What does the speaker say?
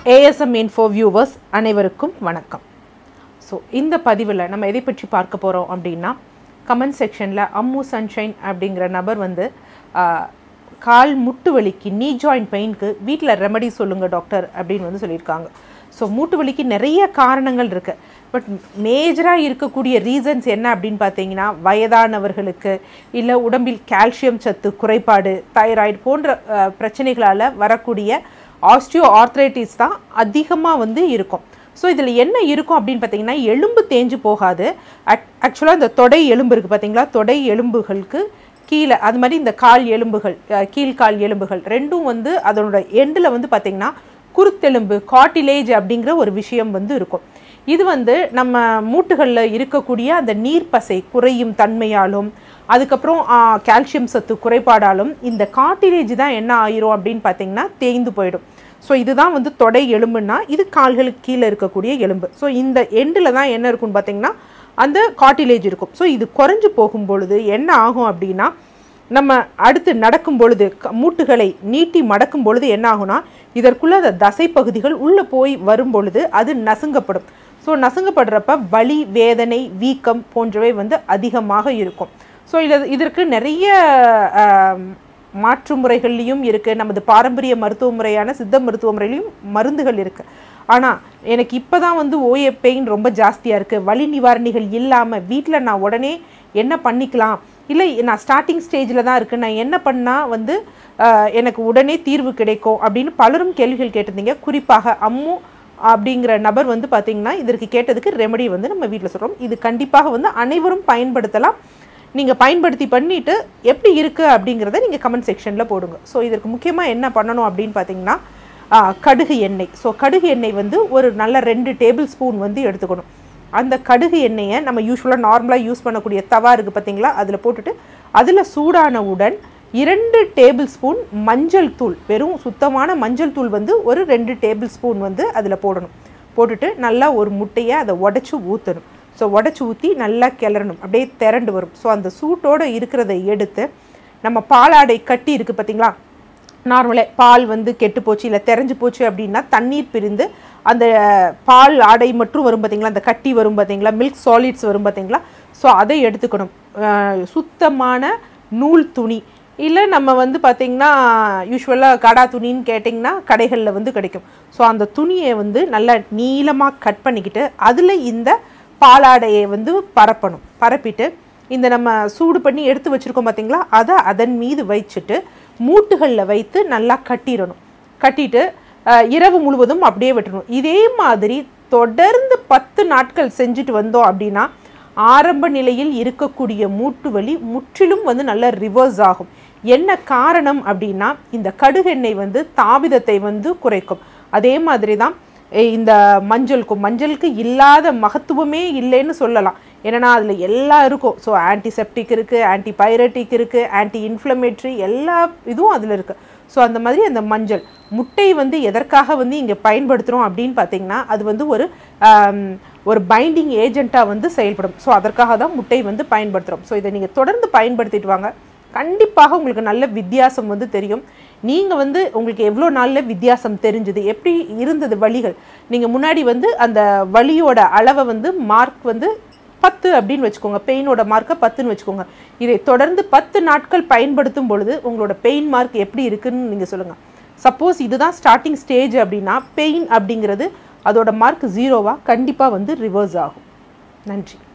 ASM info viewers அனைவருக்கும் வணக்கம் so இந்த பதிவில் நம்ம எதை பற்றி பார்க்க போகிறோம் அப்படின்னா கமெண்ட் செக்ஷனில் அம்மு சன்ஷைன் அப்படிங்கிற நபர் வந்து ஆஹ், கால் முட்டு வலிக்கு நீ ஜாயிண்ட் பெயினுக்கு வீட்டில் ரெமடி சொல்லுங்க டாக்டர் அப்படின்னு வந்து சொல்லியிருக்காங்க ஸோ மூட்டு வலிக்கு நிறைய காரணங்கள் இருக்குது பட் மேஜராக இருக்கக்கூடிய ரீசன்ஸ் என்ன அப்படின்னு பார்த்தீங்கன்னா வயதானவர்களுக்கு இல்லை உடம்பில் கால்சியம் சத்து குறைபாடு தைராய்டு போன்ற அஹ், பிரச்சனைகளால் வரக்கூடிய ஆஸ்டியோ ஆர்த்ரைட்டிஸ் தான் அதிகமாக வந்து இருக்கும் ஸோ இதில் என்ன இருக்கும் அப்படின்னு பார்த்தீங்கன்னா எலும்பு தேஞ்சு போகாது ஆக்சுவலாக இந்த தொடை எலும்பு இருக்குது பார்த்தீங்களா தொடை எலும்புகளுக்கு கீழே அது மாதிரி இந்த கால் எலும்புகள் அஹ், கீழ்கால் எலும்புகள் ரெண்டும் வந்து அதனோட எண்டில் வந்து பார்த்தீங்கன்னா குருத்தெலும்பு காட்டிலேஜ் அப்படிங்கிற ஒரு விஷயம் வந்து இருக்கும் இது வந்து நம்ம மூட்டுகளில் இருக்கக்கூடிய அந்த நீர்ப்பசை குறையும் தன்மையாலும் அதுக்கப்புறம் கால்சியம் சத்து குறைபாடாலும் இந்த காட்டிலேஜ் தான் என்ன ஆயிரும் அப்படின்னு பார்த்தீங்கன்னா தேய்ந்து போயிடும் ஸோ இதுதான் வந்து தொடை எலும்புன்னா இது கால்களுக்கு கீழே இருக்கக்கூடிய எலும்பு ஸோ இந்த எண்டில் தான் என்ன இருக்கும்னு பார்த்தீங்கன்னா அந்த காட்டிலேஜ் இருக்கும் ஸோ இது குறைஞ்சு போகும் பொழுது என்ன ஆகும் அப்படின்னா நம்ம அடுத்து நடக்கும் பொழுது க- மூட்டுகளை நீட்டி மடக்கும் பொழுது என்ன ஆகும்னா இதற்குள்ள அந்த தசை பகுதிகள் உள்ளே போய் வரும் பொழுது அது நசுங்கப்படும் ஸோ நசுங்கப்படுறப்ப வலி வேதனை வீக்கம் போன்றவை வந்து அதிகமாக இருக்கும் ஸோ இது இதற்கு நிறைய ஆம், மாற்று முறைகள்லையும் இருக்குது நமது பாரம்பரிய மருத்துவ முறையான சித்த மருத்துவ முறையிலையும் மருந்துகள் இருக்குது ஆனால் எனக்கு இப்போ தான் வந்து ஓஏ பெயின் ரொம்ப ஜாஸ்தியாக இருக்குது வலி நிவாரணிகள் இல்லாமல் வீட்டில் நான் உடனே என்ன பண்ணிக்கலாம் இல்லை நான் ஸ்டார்டிங் ஸ்டேஜில் தான் இருக்குது நான் என்ன பண்ணால் வந்து ஆஹ், எனக்கு உடனே தீர்வு கிடைக்கும் அப்படின்னு பலரும் கேள்விகள் கேட்டிருந்தீங்க குறிப்பாக அம்மு அப்படிங்கிற நபர் வந்து பார்த்தீங்கன்னா இதற்கு கேட்டதுக்கு ரெமெடி வந்து நம்ம வீட்டில் சொல்கிறோம் இது கண்டிப்பாக வந்து அனைவரும் பயன்படுத்தலாம் நீங்கள் பயன்படுத்தி பண்ணிட்டு எப்படி இருக்குது அப்படிங்கிறத நீங்கள் கமெண்ட் செக்ஷனில் போடுங்க ஸோ இதற்கு முக்கியமாக என்ன பண்ணணும் அப்படின்னு பார்த்தீங்கன்னா ஆ, கடுகு எண்ணெய் ஸோ கடுகு எண்ணெய் வந்து ஒரு நல்ல ரெண்டு டேபிள் ஸ்பூன் வந்து எடுத்துக்கணும் அந்த கடுகு எண்ணெயை நம்ம யூஸ்வலாக நார்மலாக யூஸ் பண்ணக்கூடிய தவா இருக்குது பார்த்தீங்களா அதில் போட்டுட்டு அதில் சூடானவுடன் இரண்டு டேபிள் ஸ்பூன் மஞ்சள் தூள் வெறும் சுத்தமான மஞ்சள் தூள் வந்து ஒரு ரெண்டு டேபிள் ஸ்பூன் வந்து அதில் போடணும் போட்டுட்டு நல்லா ஒரு முட்டையை அதை உடச்சி ஊற்றணும் ஸோ உடச்சி ஊற்றி நல்லா கிளறணும் அப்படியே திரண்டு வரும் ஸோ அந்த சூட்டோடு இருக்கிறத எடுத்து நம்ம பாலாடை கட்டி இருக்குது பார்த்தீங்களா நார்மலே பால் வந்து கெட்டு போச்சு இல்லை தெரிஞ்சு போச்சு அப்படின்னா தண்ணீர் பிரிந்து அந்த பால் ஆடை மட்டும் வரும் பார்த்தீங்களா அந்த கட்டி வரும் பார்த்தீங்களா மில்க் சாலிட்ஸ் வரும் பார்த்தீங்களா ஸோ அதை எடுத்துக்கணும் அஹ் சுத்தமான நூல் துணி இல்லை நம்ம வந்து பார்த்திங்கன்னா யூஸ்வலாக கடா துணின்னு கேட்டிங்கன்னா கடைகளில் வந்து கிடைக்கும் ஸோ அந்த துணியை வந்து நல்லா நீளமாக கட் பண்ணிக்கிட்டு அதில் இந்த பாலாடையை வந்து பரப்பணும் பரப்பிட்டு இந்த நம்ம சூடு பண்ணி எடுத்து வச்சுருக்கோம் பார்த்தீங்களா அதை அதன் மீது வச்சுட்டு மூட்டுகளில் வைத்து நல்லா கட்டிடணும் கட்டிட்டு அஹ், இரவு முழுவதும் அப்படியே விட்டுறணும் இதே மாதிரி தொடர்ந்து பத்து நாட்கள் செஞ்சுட்டு வந்தோம் அப்படின்னா ஆரம்ப நிலையில் இருக்கக்கூடிய மூட்டு வலி முற்றிலும் வந்து நல்ல ரிவர்ஸ் ஆகும் என்ன காரணம் அப்படின்னா இந்த கடுகெண்ணெய் வந்து தாபிதத்தை வந்து குறைக்கும் அதே மாதிரி தான் எ- இந்த மஞ்சளுக்கும் மஞ்சளுக்கு இல்லாத மகத்துவமே இல்லைன்னு சொல்லலாம் ஏன்னா அதில் எல்லாம் இருக்கும் ஸோ ஆன்டிசெப்டிக் இருக்குது ஆன்டி பைரட்டிக் இருக்குது ஆன்டி இன்ஃப்ளமேட்ரி எல்லா இதுவும் அதில் இருக்குது ஸோ அந்த மாதிரி அந்த மஞ்சள் முட்டை வந்து எதற்காக வந்து இங்கே பயன்படுத்துகிறோம் அப்படின்னு பார்த்தீங்கன்னா அது வந்து ஒரு ஆம், ஒரு பைண்டிங் ஏஜெண்ட்டாக வந்து செயல்படும் ஸோ அதற்காக தான் முட்டை வந்து பயன்படுத்துகிறோம் ஸோ இதை நீங்கள் தொடர்ந்து பயன்படுத்திட்டு வாங்க கண்டிப்பாக உங்களுக்கு நல்ல வித்தியாசம் வந்து தெரியும் நீங்கள் வந்து உங்களுக்கு எவ்வளோ நாளில் வித்தியாசம் தெரிஞ்சுது எப்படி இருந்தது வலிகள் நீங்கள் முன்னாடி வந்து அந்த வலியோட அளவை வந்து மார்க் வந்து பத்து அப்படின்னு வச்சுக்கோங்க பெயினோட மார்க்கை பத்துன்னு வச்சுக்கோங்க இதை தொடர்ந்து பத்து நாட்கள் பயன்படுத்தும் பொழுது உங்களோட பெயின் மார்க் எப்படி இருக்குன்னு நீங்கள் சொல்லுங்கள் சப்போஸ் இதுதான் ஸ்டார்டிங் ஸ்டேஜ் அப்படின்னா பெயின் அப்படிங்கிறது அதோட மார்க் ஜீரோவாக கண்டிப்பாக வந்து ரிவர்ஸ் ஆகும் நன்றி